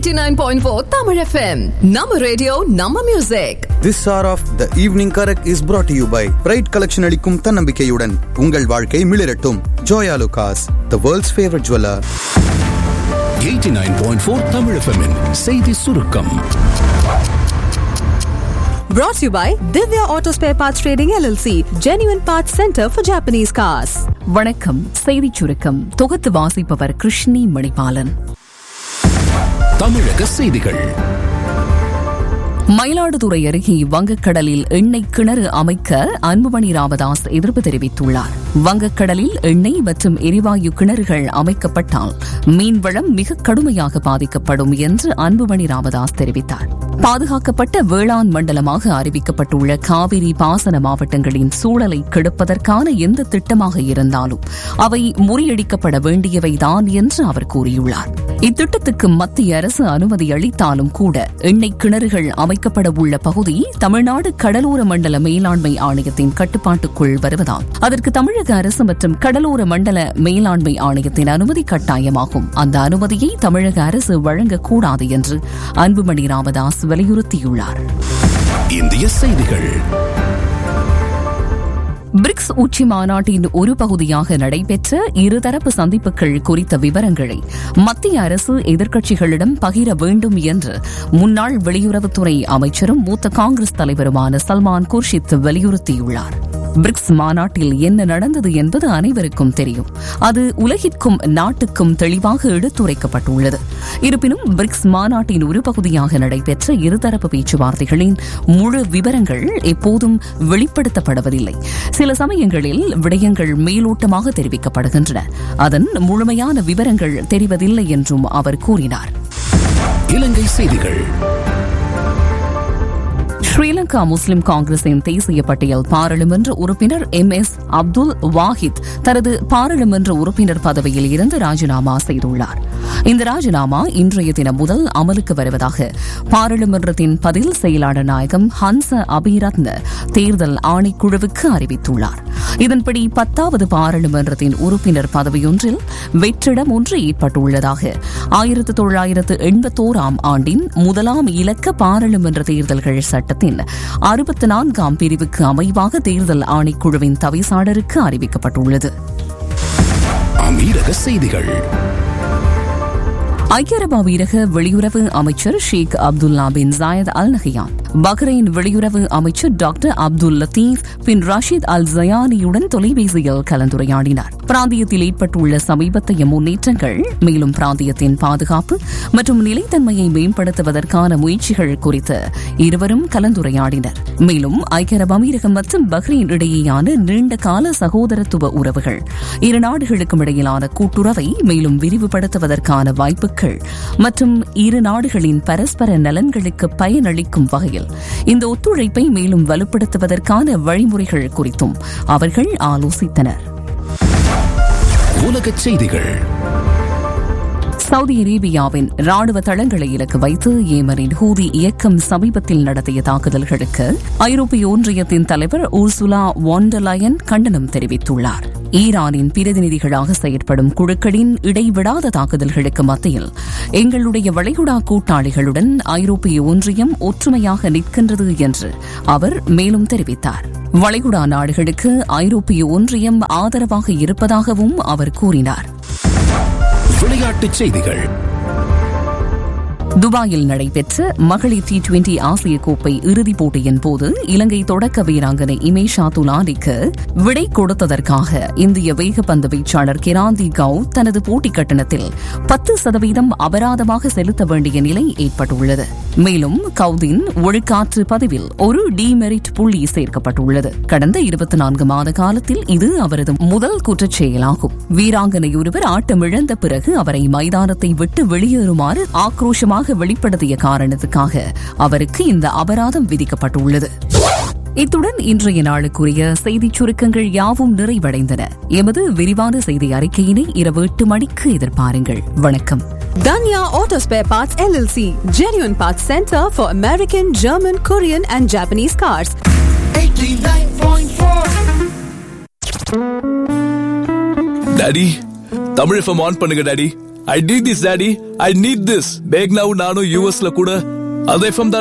89.4 Tamil FM. Nama radio, Nama music. This hour of the evening correct is brought to you by bright collection அளிக்கும் தன்னம்பிக்கையுடன் உங்கள் வாழ்க்கை மிளிரட்டும் Joyalukkas the world's favourite jeweller 89.4 Tamil FM -இன் செய்தி சுருக்கம் Brought to you by Divya Auto Spare Parts Trading LLC, Genuine Parts Center for Japanese Cars. வணக்கம் செய்திச் சுருக்கம் தொகுத்து வாசிப்பவர் கிருஷ்ணி மணிபாலன் தமிழக செய்திகள் மயிலாடுதுறை அருகே வங்கக்கடலில் எண்ணெய் கிணறு அமைக்க அன்புமணி ராமதாஸ் எதிர்ப்பு தெரிவித்துள்ளார் வங்கக்கடலில் எண்ணெய் மற்றும் எரிவாயு கிணறுகள் அமைக்கப்பட்டால் மீன்வளம் மிக கடுமையாக பாதிக்கப்படும் என்று அன்புமணி ராமதாஸ் தெரிவித்தார் பாதுகாக்கப்பட்ட வேளாண் மண்டலமாக அறிவிக்கப்பட்டுள்ள காவிரி பாசன மாவட்டங்களின் சூழலை கெடுப்பதற்கான எந்த திட்டமாக இருந்தாலும் அவை முறியடிக்கப்பட வேண்டியவைதான் என்று அவர் கூறியுள்ளார் இத்திட்டத்துக்கு மத்திய அரசு அனுமதி அளித்தாலும் கூட எண்ணெய் கிணறுகள் அமைக்கப்பட உள்ள பகுதி தமிழ்நாடு கடலோர மண்டல மேலாண்மை ஆணையத்தின் கட்டுப்பாட்டுக்குள் வருவதால் அதற்கு தமிழக அரசு மற்றும் கடலோர மண்டல மேலாண்மை ஆணையத்தின் அனுமதி கட்டாயமாகும் அந்த அனுமதியை தமிழக அரசு வழங்கக்கூடாது என்று அன்புமணி ராமதாஸ் வலியுறுத்தியுள்ளார் இந்திய செய்திகள் பிரிக்ஸ் உச்சி மாநாட்டின் ஒரு பகுதியாக நடைபெற்ற இருதரப்பு சந்திப்புகள் குறித்த விவரங்களை மத்திய அரசு எதிர்க்கட்சிகளிடம் பகிர வேண்டும் என்று முன்னாள் வெளியுறவுத்துறை அமைச்சரும் மூத்த காங்கிரஸ் தலைவருமான சல்மான் குர்ஷித் வலியுறுத்தியுள்ளார் பிரிக்ஸ் மாநாட்டில் என்ன நடந்தது என்பது அனைவருக்கும் தெரியும் அது உலகிற்கும் நாட்டுக்கும் தெளிவாக எடுத்துரைக்கப்பட்டுள்ளது இருப்பினும் பிரிக்ஸ் மாநாட்டின் ஒரு பகுதியாக நடைபெற்ற இருதரப்பு பேச்சுவார்த்தைகளின் முழு விவரங்கள் எப்போதும் வெளிப்படுத்தப்படுவதில்லை சில சமயங்களில் விடயங்கள் மேலோட்டமாக தெரிவிக்கப்படுகின்றன அதன் முழுமையான விவரங்கள் தெரிவதில்லை என்றும் அவர் கூறினார் இலங்கை செய்திகள் ஸ்ரீலங்கா முஸ்லிம் காங்கிரசின் தேசிய பட்டியல் பாராளுமன்ற உறுப்பினர் எம் எஸ் அப்துல் வாஹித் தனது பாராளுமன்ற உறுப்பினர் பதவியில் இருந்து ராஜினாமா செய்துள்ளார் இந்த ராஜினாமா இன்றைய தினம் முதல் அமலுக்கு வருவதாக பாராளுமன்றத்தின் பதில் செயலாளர் நாயகம் ஹன்ச அபிரத்ன தேர்தல் ஆணைக்குழுவுக்கு அறிவித்துள்ளார் இதன்படி பத்தாவது பாராளுமன்றத்தின் உறுப்பினர் பதவியொன்றில் வெற்றிடம் ஒன்று ஏற்பட்டுள்ளதாக ஆயிரத்து தொள்ளாயிரத்து எண்பத்தோராம் ஆண்டின் முதலாம் இலக்க பாராளுமன்ற தேர்தல்கள் சட்டத்தின் அறுபத்தி நான்காம் பிரிவுக்கு அமைவாக தேர்தல் ஆணைக்குழுவின் தவிசாளருக்கு அறிவிக்கப்பட்டுள்ளது அமீரக செய்திகள் ஐக்கிய அரபு அமீரக வெளியுறவு அமைச்சர் Sheikh Abdullah bin Zayed Al Nahyan Bahrain வெளியுறவு அமைச்சர் doctor Abdul Latif bin Rashid Al ஜயானியுடன் தொலைபேசியில் கலந்துரையாடினார் பிராந்தியத்தில் ஏற்பட்டுள்ள சமீபத்திய முன்னேற்றங்கள் மேலும் பிராந்தியத்தின் பாதுகாப்பு மற்றும் நிலைத்தன்மையை மேம்படுத்துவதற்கான முயற்சிகள் குறித்து இருவரும் கலந்துரையாடினர் மேலும் ஐக்கிய அரபு அமீரகம் மற்றும் பஹ்ரைன் இடையேயான நீண்ட கால சகோதரத்துவ உறவுகள் இரு நாடுகளுக்கும் இடையிலான கூட்டுறவை மேலும் விரிவுபடுத்துவதற்கான வாய்ப்புகள் மற்றும் இரு நாடுகளின் பரஸ்பர நலன்களுக்கு பயனளிக்கும் வகையில் இந்த ஒத்துழைப்பை மேலும் வலுப்படுத்துவதற்கான வழிமுறைகள் குறித்தும் அவர்கள் ஆலோசித்தனர் உலக செய்திகள் சவுதி அரேபியாவின் ராணுவ தளங்களை இலக்கு வைத்து ஏமனின் ஹூதி இயக்கம் சமீபத்தில் நடத்திய தாக்குதல்களுக்கு ஐரோப்பிய ஒன்றியத்தின் தலைவர் ஊர்சுலா வாண்டலயன் கண்டனம் தெரிவித்துள்ளார் ஈரானின் பிரதிநிதிகளாக செயற்படும் குழுக்களின் இடைவிடாத தாக்குதல்களுக்கு மத்தியில் எங்களுடைய வளைகுடா கூட்டாளிகளுடன் ஐரோப்பிய ஒன்றியம் ஒற்றுமையாக நிற்கின்றது என்று அவர் மேலும் தெரிவித்தார் வளைகுடா நாடுகளுக்கு ஐரோப்பிய ஒன்றியம் ஆதரவாக இருப்பதாகவும் அவர் கூறினார் விளையாட்டுச் செய்திகள் துபாயில் நடைபெற்ற மகளிர் டி டுவெண்டி ஆசிய கோப்பை இறுதிப் போட்டியின் போது இலங்கை தொடக்க வீராங்கனை இமேஷா துலானிக்கு விடை கொடுத்ததற்காக இந்திய வேகப்பந்து வீச்சாளர் கிராந்தி கவுட் தனது போட்டி கட்டணத்தில் பத்து சதவீதம் அபராதமாக செலுத்த வேண்டிய நிலை ஏற்பட்டுள்ளது மேலும் கவுதின் ஒழுக்காற்று பதிவில் ஒரு டிமெரிட் புள்ளி சேர்க்கப்பட்டுள்ளது கடந்த இருபத்தி நான்கு மாத காலத்தில் இது அவரது முதல் குற்றச்செயலாகும் வீராங்கனை ஒருவர் ஆட்டமிழந்த பிறகு அவரை மைதானத்தை விட்டு வெளியேறுமாறு ஆக்ரோஷமாக வெளிப்படுத்திய காரணத்துக்காக அவருக்கு இந்த அபராதம் விதிக்கப்பட்டுள்ளது இத்துடன் இன்றைய நாளுக்குரிய செய்திச் சுருக்கங்கள் யாவும் நிறைவடைந்தன எமது விரிவான செய்தி அறிக்கையினை இரவு எட்டு மணிக்கு எதிர்பாருங்கள் வணக்கம் Danya Auto Spare Parts LLC, Genuine Parts Center for American, German, Korean, and Japanese cars. Daddy Tamil FM on பண்ணுங்க daddy I need this daddy I need this பேக்னாவும் நானும் யூஎஸ்ல கூட அதே ஃப்ரம்